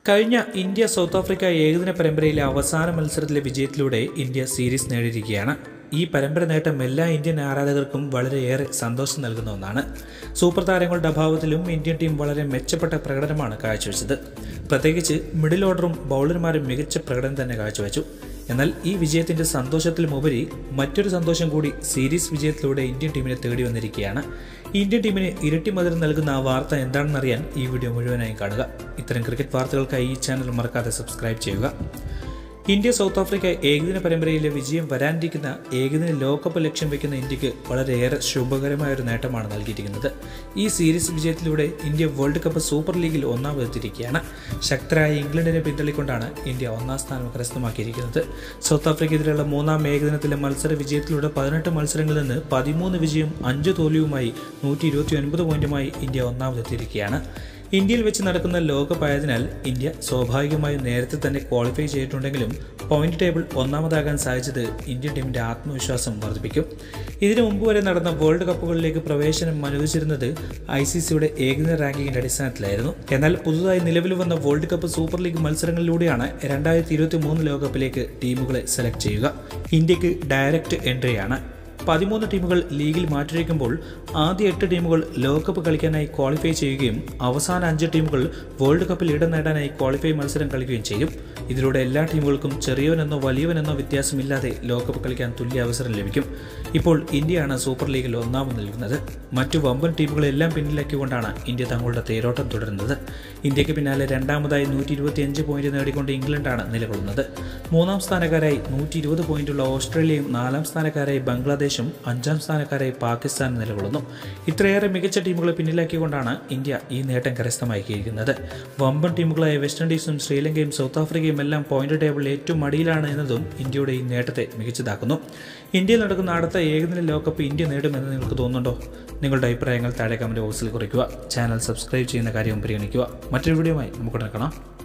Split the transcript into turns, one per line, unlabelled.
കഴിഞ്ഞ India south Africa ഏകദിന പരമ്പരയിലെ അവസാന മത്സരത്തിലെ വിജയത്തിലൂടെ ഇന്ത്യ സീരീസ് നേടിയിരിക്കുകയാണ് ഈ പരമ്പര നേട്ടം എല്ലാ ഇന്ത്യൻ ആരാധകർക്കും വളരെയേറെ സന്തോഷം നൽകുന്ന ഒന്നാണ് സൂപ്പർ താരങ്ങളുടെ അഭാവത്തിലും ഇന്ത്യൻ ടീം വളരെ മെച്ചപ്പെട്ട പ്രകടനമാണ് കാഴ്ചവെച്ചത് പ്രത്യേകിച്ച് മിഡിൽ ഓർഡറും ബൗളർമാരും മികച്ച പ്രകടനം തന്നെ കാഴ്ചവെച്ചു എന്നാൽ ഈ വിജയത്തിന്റെ സന്തോഷത്തിലുമുപരി മറ്റൊരു സന്തോഷം കൂടി സീരീസ് വിജയത്തിലൂടെ ഇന്ത്യൻ ടീമിനെ തേടി വന്നിരിക്കുകയാണ് ഇന്ത്യൻ ടീമിന് ഇരട്ടി മധുരം നൽകുന്ന ആ വാർത്ത എന്താണെന്നറിയാൻ ഈ വീഡിയോ മുഴുവനായും കാണുക ഇത്തരം ക്രിക്കറ്റ് വാർത്തകൾക്കായി ഈ ചാനൽ മറക്കാതെ സബ്സ്ക്രൈബ് ചെയ്യുക ഇന്ത്യ സൗത്ത് ആഫ്രിക്ക ഏകദിന പരമ്പരയിലെ വിജയം വരാനിരിക്കുന്ന ഏകദിന ലോകകപ്പ് ലക്ഷ്യം വെക്കുന്ന ഇന്ത്യക്ക് വളരെയേറെ ശുഭകരമായ ഒരു നേട്ടമാണ് നൽകിയിരിക്കുന്നത് ഈ സീരീസ് വിജയത്തിലൂടെ ഇന്ത്യ വേൾഡ് കപ്പ് സൂപ്പർ ലീഗിൽ ഒന്നാമതെത്തിയിരിക്കുകയാണ് ശക്തരായ ഇംഗ്ലണ്ടിനെ പിന്തള്ളിക്കൊണ്ടാണ് ഇന്ത്യ ഒന്നാം സ്ഥാനം കരസ്ഥമാക്കിയിരിക്കുന്നത് സൗത്ത് ആഫ്രിക്കയ്ക്കെതിരെയുള്ള മൂന്നാം ഏകദിനത്തിലെ മത്സര വിജയത്തിലൂടെ പതിനെട്ട് മത്സരങ്ങളിൽ നിന്ന് പതിമൂന്ന് വിജയം അഞ്ച് തോൽവിയുമായി നൂറ്റി ഇരുപത്തി ഒൻപത് പോയിന്റുമായി ഇന്ത്യ ഒന്നാമതെത്തിയിരിക്കുകയാണ് ഇന്ത്യയിൽ വെച്ച് നടക്കുന്ന ലോകകപ്പ് ആയതിനാൽ ഇന്ത്യ സ്വാഭാവികമായും നേരത്തെ തന്നെ ക്വാളിഫൈ ചെയ്തിട്ടുണ്ടെങ്കിലും പോയിന്റ് ടേബിൾ ഒന്നാമതാകാൻ സാധിച്ചത് ഇന്ത്യൻ ടീമിന്റെ ആത്മവിശ്വാസം വർദ്ധിപ്പിക്കും ഇതിനു മുമ്പ് വരെ നടന്ന വേൾഡ് കപ്പുകളിലേക്ക് പ്രവേശനം അനുവദിച്ചിരുന്നത് ഐ സി സിയുടെ ഏകദിന റാങ്കിങ്ങിന്റെ അടിസ്ഥാനത്തിലായിരുന്നു എന്നാൽ പുതുതായി നിലവിൽ വന്ന വേൾഡ് കപ്പ് സൂപ്പർ ലീഗ് മത്സരങ്ങളിലൂടെയാണ് രണ്ടായിരത്തി ഇരുപത്തി മൂന്ന് ലോകകപ്പിലേക്ക് ടീമുകളെ സെലക്ട് ചെയ്യുക ഇന്ത്യക്ക് ഡയറക്റ്റ് എൻട്രിയാണ് പതിമൂന്ന് ടീമുകൾ ലീഗിൽ മാറ്റിവയ്ക്കുമ്പോൾ ആദ്യ എട്ട് ടീമുകൾ ലോകകപ്പ് കളിക്കാനായി ക്വാളിഫൈ ചെയ്യുകയും അവസാന അഞ്ച് ടീമുകൾ വേൾഡ് കപ്പിൽ ഇടം നേടാനായി ക്വാളിഫൈ മത്സരം കളിക്കുകയും ചെയ്യും ഇതിലൂടെ എല്ലാ ടീമുകൾക്കും ചെറിയവനെന്നോ വലിയവനെന്നോ വ്യത്യാസമില്ലാതെ ലോകകപ്പ് കളിക്കാൻ തുല്യ അവസരം ലഭിക്കും ഇപ്പോൾ ഇന്ത്യയാണ് സൂപ്പർ ലീഗിൽ ഒന്നാമത് നിൽക്കുന്നത് മറ്റു വമ്പൻ ടീമുകളെല്ലാം പിന്നിലാക്കിക്കൊണ്ടാണ് ഇന്ത്യ തങ്ങളുടെ തേരോട്ടം തുടരുന്നത് ഇന്ത്യക്ക് പിന്നാലെ രണ്ടാമതായി നൂറ്റി ഇരുപത്തിയഞ്ച് പോയിന്റ് നേടിക്കൊണ്ട് ഇംഗ്ലണ്ടാണ് നിലകൊള്ളുന്നത് മൂന്നാം സ്ഥാനക്കാരായി നൂറ്റി ഇരുപത് പോയിന്റുള്ള ഓസ്ട്രേലിയയും നാലാം സ്ഥാനക്കാരായി ബംഗ്ലാദേശും അഞ്ചാം സ്ഥാനക്കാരായി പാകിസ്ഥാൻ നിലകൊള്ളുന്നു ഇത്രയേറെ മികച്ച ടീമുകളെ പിന്നിലാക്കിക്കൊണ്ടാണ് ഇന്ത്യ ഈ നേട്ടം കരസ്ഥമാക്കിയിരിക്കുന്നത് വമ്പൻ ടീമുകളായ വെസ്റ്റ് ഇൻഡീസും ശ്രീലങ്കയും സൗത്ത് ആഫ്രിക്കയും എല്ലാം പോയിന്റ് ടേബിളിൽ ഏറ്റവും അടിയിലാണ് എന്നതും ഇന്ത്യയുടെ ഈ നേട്ടത്തെ മികച്ചതാക്കുന്നു ഇന്ത്യയിൽ നടക്കുന്ന അടുത്ത ഏകദിന ലോകകപ്പ് ഇന്ത്യ നേടുമെന്ന് നിങ്ങൾക്ക് തോന്നുന്നുണ്ടോ നിങ്ങളുടെ അഭിപ്രായങ്ങൾ താഴെ കമന്റ് ബോക്സിൽ കുറിക്കുക ചാനൽ സബ്സ്ക്രൈബ് ചെയ്യുന്ന കാര്യവും പരിഗണിക്കുക മറ്റൊരു വീഡിയോയുമായി നമുക്ക് നടക്കണം